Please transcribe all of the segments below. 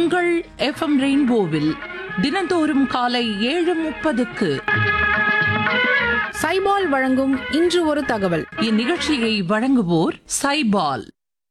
உங்கள் எஃப்எம் ரெயின்போவில் தினந்தோறும் காலை ஏழு முப்பதுக்கு சைபால் வழங்கும் இன்று ஒரு தகவல் இந்நிகழ்ச்சியை வழங்குவோர் சைபால்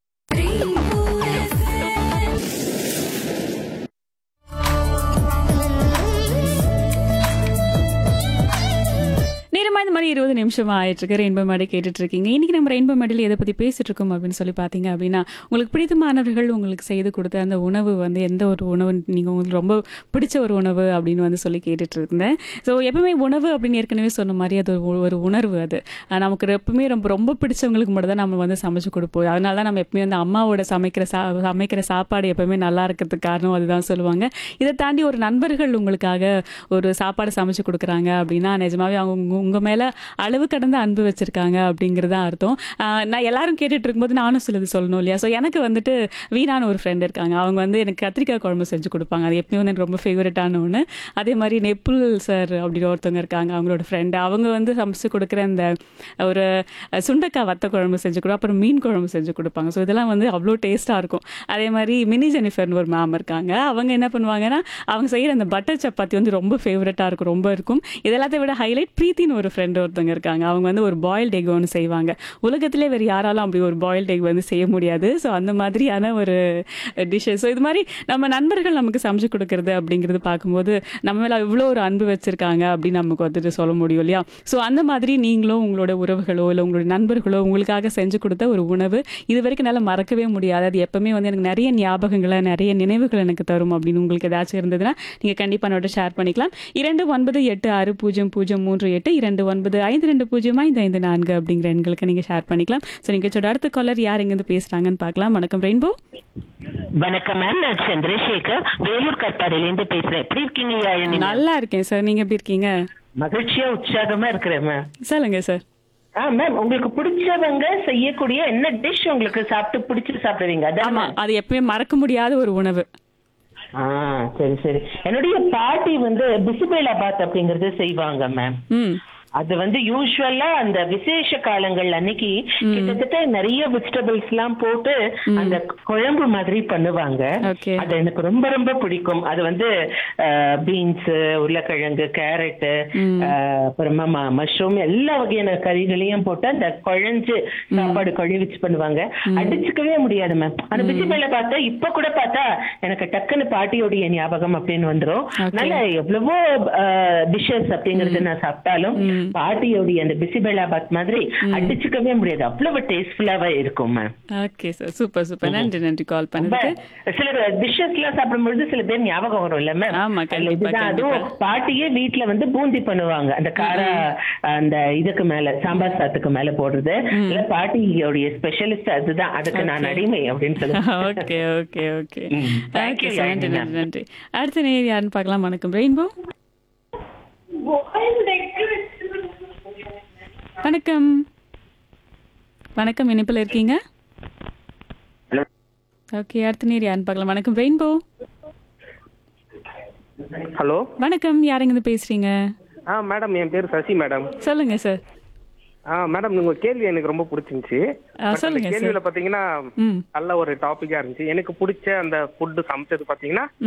நேரமா இந்த மாதிரி இருபது நிமிஷம் ஆயிட்டு இருக்கு ரெயின்போ மேடை கேட்டுட்டு இருக்கீங்க இன்னைக்கு நம்ம ரெயின்போ மேடையில் எதை பத்தி பேசிட்டு இருக்கோம் அப்படின்னு சொல்லி பாத்தீங்க அப்படின்னா உங்களுக்கு பிடித்தமானவர்கள் உங்களுக்கு செய்து கொடுத்த அந்த உணவு வந்து எந்த ஒரு உணவு நீங்க உங்களுக்கு ரொம்ப பிடிச்ச ஒரு உணவு அப்படின்னு வந்து சொல்லி கேட்டுட்டு இருந்தேன் ஸோ எப்பவுமே உணவு அப்படின்னு ஏற்கனவே சொன்ன மாதிரி அது ஒரு ஒரு உணர்வு அது அஹ் நமக்கு எப்பவுமே ரொம்ப ரொம்ப பிடிச்சவங்களுக்கு மட்டும் தான் நம்ம வந்து சமைச்சு கொடுப்போம் அதனால தான் நம்ம எப்பவுமே வந்து அம்மாவோட சமைக்கிற சா சமைக்கிற சாப்பாடு எப்பவுமே நல்லா இருக்கிறதுக்கு காரணம் அதுதான் சொல்லுவாங்க இதை தாண்டி ஒரு நண்பர்கள் உங்களுக்காக ஒரு சாப்பாடு சமைச்சு கொடுக்குறாங்க அப்படின்னா நிஜமாவே அவங்க உங்க- உங்க மேல அளவு கடந்த அன்பு வச்சிருக்காங்க அப்படிங்கிறது அர்த்தம் ஆஹ் நான் எல்லாரும் கேட்டுட்டு இருக்கும்போது நானும் சிலது சொல்லணும் இல்லையா ஸோ எனக்கு வந்துட்டு வீணான ஒரு ஃப்ரெண்ட் இருக்காங்க அவங்க வந்து எனக்கு கத்திரிக்காய் குழம்பு செஞ்சு கொடுப்பாங்க அது எப்பயும் வந்து எனக்கு ரொம்ப ஃபேவரட்டான ஒன்று அதே மாதிரி நெப்புல் சார் அப்படின்னு ஒருத்தவங்க இருக்காங்க அவங்களோட ஃப்ரெண்டு அவங்க வந்து சமைச்சு கொடுக்குற இந்த ஒரு அஹ், சுண்டைக்காய் வத்த குழம்பு செஞ்சு கொடு அப்புறம் மீன் குழம்பு செஞ்சு கொடுப்பாங்க ஸோ இதெல்லாம் வந்து அவ்வளோ டேஸ்ட்டாக இருக்கும் அதே மாதிரி மினி ஜெனிஃபர்னு ஒரு மேம் இருக்காங்க அவங்க என்ன பண்ணுவாங்கன்னா அவங்க செய்கிற அந்த பட்டர் சப்பாத்தி வந்து ரொம்ப ஃபேவரட்டாக இருக்கும் ரொம்ப இருக்கும் இதெல்லாத்தை விட ஹைலைட் பிரீத்தின்னு ஒரு ஃப்ரெண்டு ஒருத்தவங்க இருக்காங்க அவங்க வந்து ஒரு பாயில்ட் எக் ஒன்று செய்வாங்க உலகத்திலே வேறு யாராலும் அப்படி ஒரு பாயில்ட் எக் வந்து செய்ய முடியாது ஸோ அந்த மாதிரியான ஒரு டிஷ்ஷஸ் ஸோ இது மாதிரி நம்ம நண்பர்கள் நமக்கு சமைச்சு கொடுக்கறது அப்படிங்கிறது பார்க்கும்போது நம்ம மேலே இவ்வளோ ஒரு அன்பு வச்சிருக்காங்க அப்படின்னு நமக்கு வந்துட்டு சொல்ல முடியும் இல்லையா ஸோ அந்த மாதிரி நீங்களும் உங்களோட உறவுகளோ இல்லை உங்களோட நண்பர்களோ உங்களுக்காக செஞ்சு கொடுத்த ஒரு உணவு இது வரைக்கும் என்னால் மறக்கவே முடியாது அது எப்பவுமே வந்து எனக்கு நிறைய ஞாபகங்களை நிறைய நினைவுகள் எனக்கு தரும் அப்படின்னு உங்களுக்கு ஏதாச்சும் இருந்ததுன்னா நீங்கள் கண்டிப்பாக என்னோட ஷேர் பண்ணிக்கலாம் இரண்டு ஒன்பது எட்டு ஆறு பூஜ்ஜியம் பூஜ்ஜியம் மூன்று எட்டு இரண்டு ஒன்பது ஐந்து ரெண்டு பூஜ்ஜியம் ஐந்து ஐந்து நான்கு அப்படிங்கிற எண்களுக்கு நீங்கள் ஷேர் பண்ணிக்கலாம் ஸோ நீங்கள் அடுத்த காலர் யார் எங்கேருந்து பேசுகிறாங்கன்னு பார்க்கலாம் வணக்கம் ரெயின்போ வணக்கம் மேம் நான் சந்திரசேகர் வேலூர் கட்பாடியிலேருந்து பேசுறேன் எப்படி இருக்கீங்க யாழினி நல்லா இருக்கேன் சார் நீங்கள் எப்படி இருக்கீங்க மகிழ்ச்சியா உற்சாகமா இருக்கிறேன் மேம் சொல்லுங்க சார் ஆ மேம் உங்களுக்கு பிடிச்சவங்க செய்யக்கூடிய என்ன டிஷ் உங்களுக்கு சாப்பிட்டு பிடிச்சு சாப்பிடுவீங்க அதான் ஆமா அது எப்பயுமே மறக்க முடியாத ஒரு உணவு ஆ சரி சரி என்னுடைய பாட்டி வந்து பிசுபேலாபாத் அப்படிங்கறது செய்வாங்க மேம் ம் அது வந்து யூஸ்வலா அந்த விசேஷ காலங்கள் அன்னைக்கு கிட்டத்தட்ட நிறைய வெஜிடபிள்ஸ் எல்லாம் போட்டு அந்த குழம்பு மாதிரி பண்ணுவாங்க Okay. அது எனக்கு ரொம்ப ரொம்ப பிடிக்கும் அது வந்து பீன்ஸ் உருளைக்கிழங்கு கேரட் அப்புறமா மஷ்ரூம் எல்லா வகையான கறிகளையும் போட்டு அந்த குழஞ்சு சாப்பாடு கழுவிச்சு பண்ணுவாங்க அடிச்சுக்கவே முடியாது மேம் அந்த பிசிபேல பார்த்தா இப்ப கூட பார்த்தா எனக்கு டக்குன்னு பாட்டியோடைய ஞாபகம் அப்படின்னு வந்துரும் அதனால எவ்வளவோ டிஷ்ஷஸ் அப்படிங்கறது நான் சாப்பிட்டாலும் பாட்டியோடைய அந்த பிசிபேலாபாத் மாதிரி அடிச்சுக்கவே முடியாது அவ்வளவு டேஸ்ட்ஃபுல்லாவே இருக்கும் ma'am okay sir super super நன்றி நன்றி கால் ரொம்ப பண்ணதுக்கு சில டிஷ்ஷஸ் எல்லாம் சாப்பிடும்பொழுது சில பேர் ஞாபகம் வரும் இல்ல மேம் ஆமா, அதுல கண்டிப்பா, இதுதான் அதுவும் கண்டிப்பா. பாட்டியே வீட்ல வந்து பூந்தி பண்ணுவாங்க அந்த கார அந்த இதுக்கு மேல சாம்பார் சாத்துக்கு மேல போடுறது இல்ல பாட்டியோடைய ஸ்பெஷலிஸ்ட் அதுதான் அதுக்கு நான் அடிமை அப்படின்னு சொல்லுவேன் ஓகே ஓகே ஓகே ம். Thank ஓகே you, சார் நன்றி யாழினி நன்றி நன்றி அடுத்த நேர் யாருன்னு பார்க்கலாம் வணக்கம் ரெயின்போ வணக்கம் வணக்கம் இணைப்பில் இருக்கீங்க ஓகே அடுத்த நேர் யாருன்னு பார்க்கலாம் வணக்கம் ரெயின்போ ஹலோ வணக்கம் யாருங்க பேசுறீங்க ஆ மேடம் என் பேர் சசி மேடம் சொல்லுங்க சார் ஆ மேடம் உங்க கேள்வி எனக்கு ரொம்ப பிடிச்சிருந்துச்சு ஆ, But அந்த சொல்லுங்க, கேள்வியில பாத்தீங்கன்னா ம் நல்ல ஒரு டாபிக்கா இருந்துச்சு எனக்கு பிடிச்ச அந்த ஃபுட் சமைச்சது பாத்தீங்கன்னா